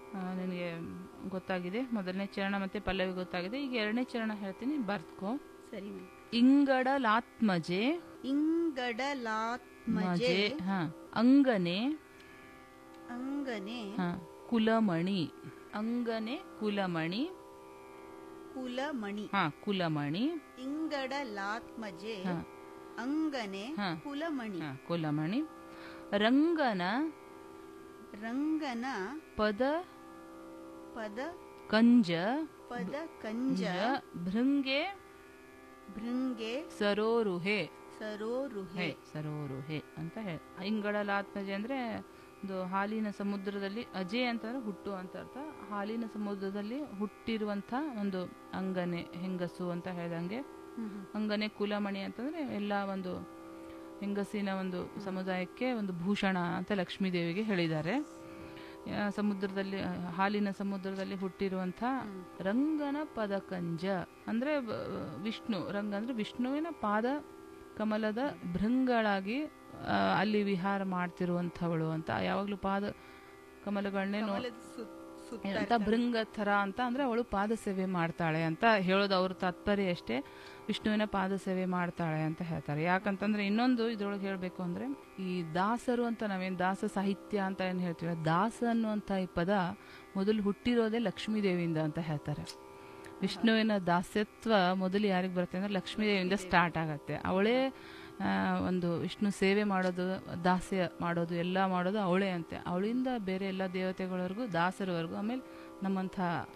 ಆ, ನಿನಗೆ ಗೊತ್ತಾಗಿದೆ ಮೊದಲನೇ ಚರಣ ಮತ್ತೆ ಪಲ್ಲವಿ ಗೊತ್ತಾಗಿದೆ ಈಗ ಎರಡನೇ ಚರಣ ಹೇಳ್ತೀನಿ ಬರ್ತ್ಕೋ ಸರಿ ಮ್ಯಾಮ್ ಇಂಗಡಲಾತ್ಮಜೆ ಇಂಗಡಲಾತ್ಮಜೆ ಮಜೆ ಹಾ ಅಂಗನೆ ಅಂಗನೆ ಹಾ ಕುಲಮಣಿ ಅಂಗನೆ ಕುಲಮಣಿ ಕುಲಮಣಿ ಹಾ ಕುಲಮಣಿ ಇಂಗಡಲಾತ್ಮಜೆ ಹಾ. ಅಂಗನೆ ಹಾ. ಕುಲಮಣಿ ಹಾ ಕುಲಮಣಿ ರಂಗನ ರಂಗನ ಪದ ಪದ ಕಂಜ ಪದ ಕಂಜ ಭೃಂಗೆ ಭೃಂಗೆ ಸರೋರುಹೆ ಸರೋರುಹೆ ಹೇ ಸರೋರುಹೆ ಅಂತ ಹೇಳಿ ಇಂಗಳಲಾತ್ಮಜೆ ಅಂದ್ರೆ ಒಂದು ಹಾಲಿನ ಸಮುದ್ರದಲ್ಲಿ ಅಜೆ ಅಂತಂದ್ರೆ ಹುಟ್ಟು ಅಂತ ಅರ್ಥ ಹಾಲಿನ ಸಮುದ್ರದಲ್ಲಿ ಹುಟ್ಟಿರುವಂತ ಒಂದು ಅಂಗನೆ ಹೆಂಗಸು ಅಂತ ಹೇಳ್ದಂಗೆ ಹ್ಮ್ ಹ್ಮ್. ಅಂಗನೆ ಕುಲಮಣಿ ಅಂತಂದ್ರೆ ಎಲ್ಲ ಒಂದು ಹೆಂಗಸಿನ ಒಂದು ಸಮುದಾಯಕ್ಕೆ ಒಂದು ಭೂಷಣ ಅಂತ ಲಕ್ಷ್ಮೀ ದೇವಿಗೆ ಹೇಳಿದ್ದಾರೆ ಆ, ಸಮುದ್ರದಲ್ಲಿ ಆ, ಹಾಲಿನ ಸಮುದ್ರದಲ್ಲಿ ಹುಟ್ಟಿರುವಂತ ರಂಗನ ಪದಕಂಜ ಅಂದ್ರೆ ಬ- ವಿಷ್ಣು ರಂಗ ಅಂದ್ರೆ ವಿಷ್ಣುವಿನ ಪಾದ ಕಮಲದ ಭೃಂಗಳಾಗಿ ಆ, ಅಲ್ಲಿ ವಿಹಾರ ಮಾಡ್ತಿರುವಂಥವಳು ಅಂತ ಯಾವಾಗ್ಲೂ ಪಾದ ಕಮಲಗಳನ್ನೇ ನೋ ಕಮಲದ ಸುತ್- ಸುತ್ತ ಅಂತ ಭೃಂಗ ಥರ ಅಂತ ಅಂದ್ರೆ ಅವಳು ಪಾದ ಸೇವೆ ಮಾಡ್ತಾಳೆ ಅಂತ ಹೇಳೋದು ಅವ್ರ ತಾತ್ಪರ್ಯ ಅಷ್ಟೇ ವಿಷ್ಣುವಿನ ಪಾದ ಸೇವೆ ಮಾಡ್ತಾಳೆ ಅಂತ ಹೇಳ್ತಾರೆ ಯಾಕಂತಂದ್ರೆ ಇನ್ನೊಂದು ಇದ್ರೊಳಗೆ ಹೇಳ್ಬೇಕು ಅಂದ್ರೆ ಈ ದಾಸರು ಅಂತ ನಾವೇನ್ ದಾಸ ಸಾಹಿತ್ಯ ಅಂತ ಏನ್ ಹೇಳ್ತೀವಿ ದಾಸ ಅನ್ನುವಂತ ಈ ಪದ ಮೊದಲು ಹುಟ್ಟಿರೋದೇ ಲಕ್ಷ್ಮೀ ದೇವಿಯಿಂದ ಅಂತ ಹೇಳ್ತಾರೆ ವಿಷ್ಣುವಿನ ದಾಸ್ಯತ್ವ ಮೊದಲು ಯಾರಿಗೆ ಬರುತ್ತೆ ಅಂದ್ರೆ ಲಕ್ಷ್ಮೀ ದೇವಿಯಿಂದ ಸ್ಟಾರ್ಟ್ ಆಗತ್ತೆ ಅವಳೇ ಆ, ಒಂದು ವಿಷ್ಣು ಸೇವೆ ಮಾಡೋದು ದಾಸ್ಯ ಮಾಡೋದು ಎಲ್ಲ ಮಾಡೋದು ಅವಳೇ ಅಂತೆ ಅವಳಿಂದ ಬೇರೆ ಎಲ್ಲ ದೇವತೆಗಳವರೆಗೂ ದಾಸರವರೆಗೂ ಆಮೇಲೆ ನಮ್ಮಂಥ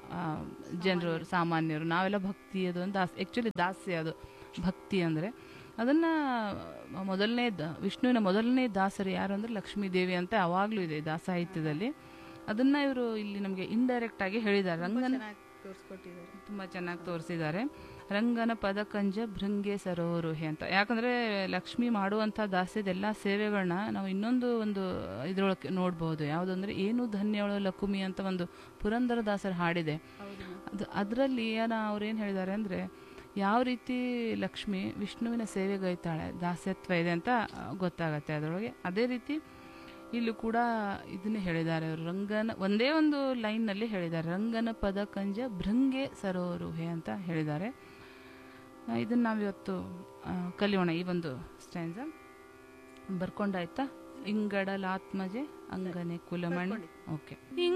ಜನರು ಸಾಮಾನ್ಯರು ನಾವೆಲ್ಲ ಭಕ್ತಿ ಅದು ಒಂದು ದಾಸ್ ಆ್ಯಕ್ಚುಲಿ ದಾಸ್ಯ ಅದು ಭಕ್ತಿ ಅಂದರೆ ಅದನ್ನ ಮೊದಲನೇ ದ- ವಿಷ್ಣುವಿನ ಮೊದಲನೇ ದಾಸರು ಯಾರು ಅಂದ್ರೆ ಲಕ್ಷ್ಮೀ ದೇವಿ ಅಂತ ಅವಾಗ್ಲೂ ಇದೆ ದಾಸ ಸಾಹಿತ್ಯದಲ್ಲಿ ಅದನ್ನ ಇವರು ಇಲ್ಲಿ ನಮಗೆ ಇಂಡೈರೆಕ್ಟ್ ಆಗಿ ಹೇಳಿದ್ದಾರೆ ರಂಗನ ಚೆನ್ನಾಗಿ ತೋರಿಸ್ಕೊಟ್ಟಿದ್ದಾರೆ ತುಂಬಾ ಚೆನ್ನಾಗಿ ತೋರಿಸಿದ್ದಾರೆ ರಂಗನ ಪದಕಂಜ ಭೃಂಗೆ ಸರೋರುಹೆ ಅಂತ ಯಾಕಂದ್ರೆ ಲಕ್ಷ್ಮಿ ಮಾಡುವಂತ ದಾಸ್ಯದ ಎಲ್ಲಾ ಸೇವೆಗಳನ್ನ ನಾವು ಇನ್ನೊಂದು ಒಂದು ಇದ್ರೊಳಗೆ ನೋಡ್ಬೋದು ಯಾವ್ದಂದ್ರೆ ಏನು ಧನ್ಯವಳು ಲಕುಮಿ ಅಂತ ಒಂದು ಪುರಂದರದಾಸರ ಹಾಡಿದೆ ಹೌದು ma'am. ಅದು ಅದರಲ್ಲಿ ಏನ ಅವ್ರೇನ್ ಹೇಳಿದ್ದಾರೆ ಅಂದ್ರೆ ಯಾವ ರೀತಿ ಲಕ್ಷ್ಮಿ ವಿಷ್ಣುವಿನ ಸೇವೆಗೈತಾಳೆ ದಾಸ್ಯತ್ವ ಇದೆ ಅಂತ ಆ, ಗೊತ್ತಾಗತ್ತೆ ಅದರೊಳಗೆ ಅದೇ ರೀತಿ ಇಲ್ಲೂ ಕೂಡ ಇದನ್ನೇ ಹೇಳಿದ್ದಾರೆ ಅವರು ರಂಗನ ಒಂದೇ ಒಂದು ಲೈನ್ ನಲ್ಲಿ ಹೇಳಿದ್ದಾರೆ ರಂಗನ ಪದ ಕಂಜ ಭೃಂಗೆ ಸರೋರುಹೆ ಅಂತ ಹೇಳಿದ್ದಾರೆ ಆ, ಇದನ್ನ ನಾವಿವತ್ತು ಆ, ಕಲಿಯೋಣ ಈ ಒಂದು ಸ್ಟ್ಯಾನ್ಸ ಬರ್ಕೊಂಡಾಯ್ತಾ ಇಂಗಡಲಾತ್ಮಜೆ ಅಂಗನೆ ಕುಲಮಣಿ ಓಕೆ